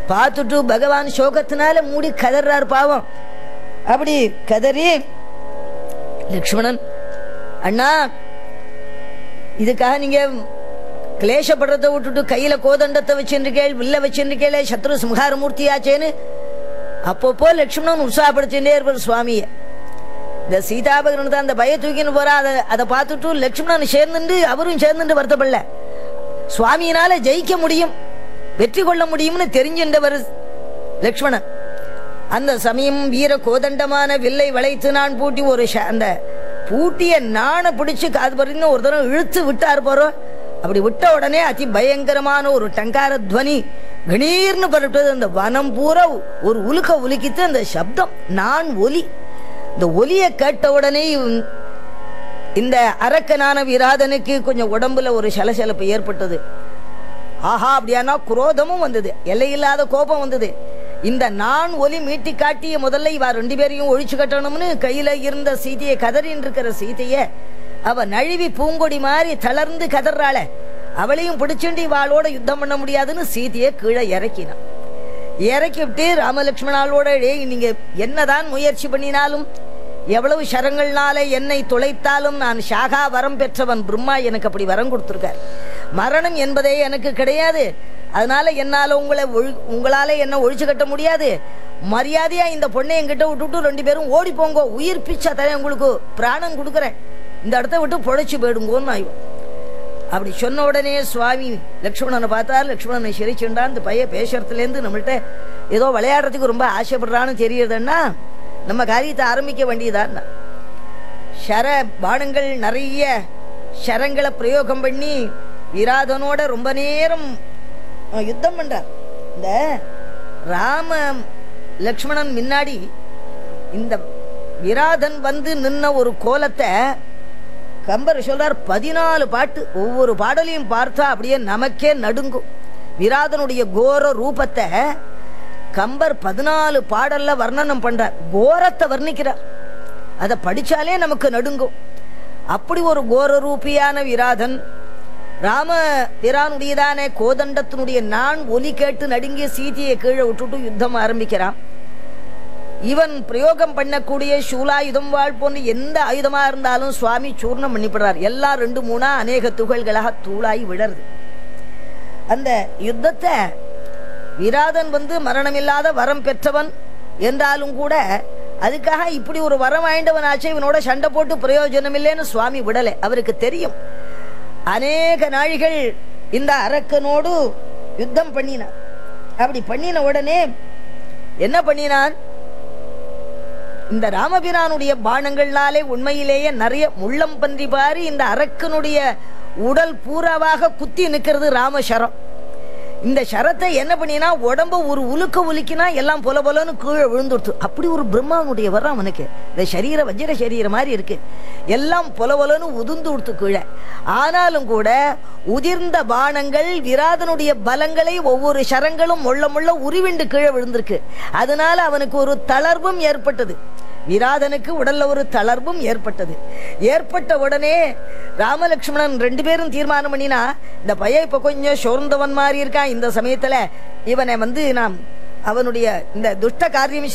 பார்த்துட்டு பகவான் சோகத்தினால மூடி கதறார் பாவம் அப்படி கதறி லக்ஷ்மணன் அண்ணா இதுக்காக நீங்க கிளேசப்படுறதை விட்டுட்டு கையில கோதண்டத்தை வச்சிருக்கேள் வில்ல வச்சிருக்கேளே சத்ரு சம்ஹார மூர்த்தியாச்சேன்னு அப்பப்போ லக்ஷ்மணன் உற்சாகப்படுத்திட்டே இருப்பார் சுவாமியை இந்த சீதாபகரன் அந்த பய தூக்கின்னு போறா அதை அதை பார்த்துட்டு லக்ஷ்மணன் சேர்ந்துட்டு அவரும் சேர்ந்துட்டு வருத்தப்படல சுவாமியினால ஜெயிக்க முடியும் வெற்றி கொள்ள முடியும்னு தெரிஞ்சின்றவர் லக்ஷ்மணன் அந்த சமயம் வீர கோதண்டமான வில்லை வளைத்து நான் பூட்டி ஒரு ஷ- அந்த பூட்டிய நாண பிடிச்சு காது பறிந்து ஒரு தடவை இழுத்து விட்டார் போறோம் அப்படி விட்ட உடனே அதி பயங்கரமான ஒரு டங்கார துவனி கணீர்னு பரப்பிட்டது அந்த வனம் பூரா ஒரு உலுக்க உலுக்கித்து அந்த சப்தம் நான் ஒலி இந்த ஒலியை கேட்ட உடனே இவன் இந்த அரக்கனான விராதனுக்கு கொஞ்சம் உடம்புல ஒரு சலசலப்பு ஏற்பட்டது ஆஹா அப்படியானா குரோதமும் வந்தது எல்லையில்லாத கோபம் வந்தது இந்த நான் ஒலி மீட்டி காட்டிய முதல்ல இவ ரெண்டு பேரையும் ஒழிச்சு கட்டணும்னு கையில இருந்த சீதையை கதறின்னு இருக்கிற சீதைய அவ நழுவி பூங்கொடி மாதிரி தளர்ந்து கதறாள அவளையும் பிடிச்சுண்டு இவாளோட யுத்தம் பண்ண முடியாதுன்னு சீதையை கீழே இறக்கினான் இறக்கி விட்டு ராமலட்சுமணாலோட "டேய், நீங்க என்னதான் முயற்சி பண்ணினாலும் எவ்வளவு சரங்கள்னால என்னை துளைத்தாலும் நான் ஷாகா வரம் பெற்றவன் பிரம்மா எனக்கு அப்படி வரம் கொடுத்துருக்கார் மரணம் என்பதே எனக்கு கிடையாது அதனால என்னால உங்களை ஒழு- உங்களால என்ன ஒழிச்சு கட்ட முடியாது மரியாதையா இந்த பொண்ணை என்கிட்ட விட்டுட்டு ரெண்டு பேரும் ஓடி போங்க உயிர் பிச்சை தரேன் உங்களுக்கு பிராணம் கொடுக்குறேன் இந்த இடத்த விட்டு பொழைச்சு போயிடுங்கோன்னு ஆயும் அப்படி சொன்ன உடனே சுவாமி லக்ஷ்மணனை பார்த்தார் லக்ஷ்மணனை சிரிச்சுண்டான் இந்த பையன் பேசுறதுலேருந்து நம்மள்ட்ட ஏதோ விளையாடுறதுக்கு ரொம்ப ஆசைப்படுறான்னு தெரியுதுன்னா நம்ம காரியத்தை ஆரம்பிக்க வேண்டியதான் ஷர பானங்கள் நிறைய ஷரங்களை பிரயோகம் பண்ணி விராதனோட ரொம்ப நேரம் அஹ், யுத்தம் பண்றார் இந்த ராம லக்ஷ்மணன் முன்னாடி இந்த விராதன் வந்து நின்ன ஒரு கோலத்தை கம்பர் சொல்றார் பதினாலு பாட்டு ஒவ்வொரு பாடலையும் பார்த்தா அப்படியே நமக்கே நடுங்கும் விராதனுடைய கோர ரூபத்தை கம்பர் பதினாலு பாடல்ல வர்ணனம் பண்றார் கோரத்தை வர்ணிக்கிறார் அதை படிச்சாலே நமக்கு நடுங்கும் அப்படி ஒரு கோர ரூபியான விராதன் ராம பிரானுடையதான கோதண்டத்தினுடைய நான் ஒலி கேட்டு நடுங்கிய சீதையை கீழே விட்டுட்டு யுத்தம் ஆரம்பிக்கிறான் இவன் பிரயோகம் பண்ணக்கூடிய சூலாயுதம் வாழ் போன்ற எந்த ஆயுதமா இருந்தாலும் சுவாமி சூர்ணம் பண்ணிவிடுறார் எல்லாம் ரெண்டு மூணா அநேக துகள்களாக தூளாய் விழருது அந்த யுத்தத்தை விராதன் வந்து மரணமில்லாத வரம் பெற்றவன் என்றாலும் கூட அதுக்காக இப்படி ஒரு வரம் வாய்ந்தவன் ஆச்சு இவனோட சண்டை போட்டு பிரயோஜனம் இல்லைன்னு சுவாமி விடலை அவருக்கு தெரியும் அநேக நாழிகள் இந்த அரக்கனோடு யுத்தம் பண்ணினான் அப்படி பண்ணின உடனே என்ன பண்ணினான் இந்த ராமபிரானுடைய பானங்கள்னாலே உண்மையிலேயே நிறைய முள்ளம் பன்றி பாரி இந்த அரக்கனுடைய உடல் பூராவாக குத்தி நிற்கிறது ராமசரம் இந்த சரத்தை என்ன பண்ணினா உடம்ப ஒரு உலுக்க உலுக்கினா எல்லாம் பொல பொலன்னு கீழே விழுந்துடுத்து அப்படி ஒரு பிரம்மாவுடைய வரம் அவனுக்கு இந்த சரீர வஜ்ர சரீரம் மாதிரி இருக்கு எல்லாம் பொல பொலன்னு உதிர்ந்து கொடுத்து கீழே ஆனாலும் கூட உதிர்ந்த பானங்கள் விராதனுடைய பலங்களை ஒவ்வொரு சரங்களும் முள்ள முள்ள உருவிண்டு கீழே விழுந்திருக்கு அதனால அவனுக்கு ஒரு தளர்வும் ஏற்பட்டது விராதனுக்கு உடல்ல ஒரு தளர்வும் ஏற்பட்டது ஏற்பட்ட உடனே ராமலட்சுமணன் ரெண்டு பேரும் தீர்மானம் பண்ணினா இந்த பையன் இப்ப கொஞ்சம் சோர்ந்தவன் மாதிரி இருக்கான் இந்த சமயத்துல இவனை வந்து நாம் அவனுடைய இந்த துஷ்ட காரியம்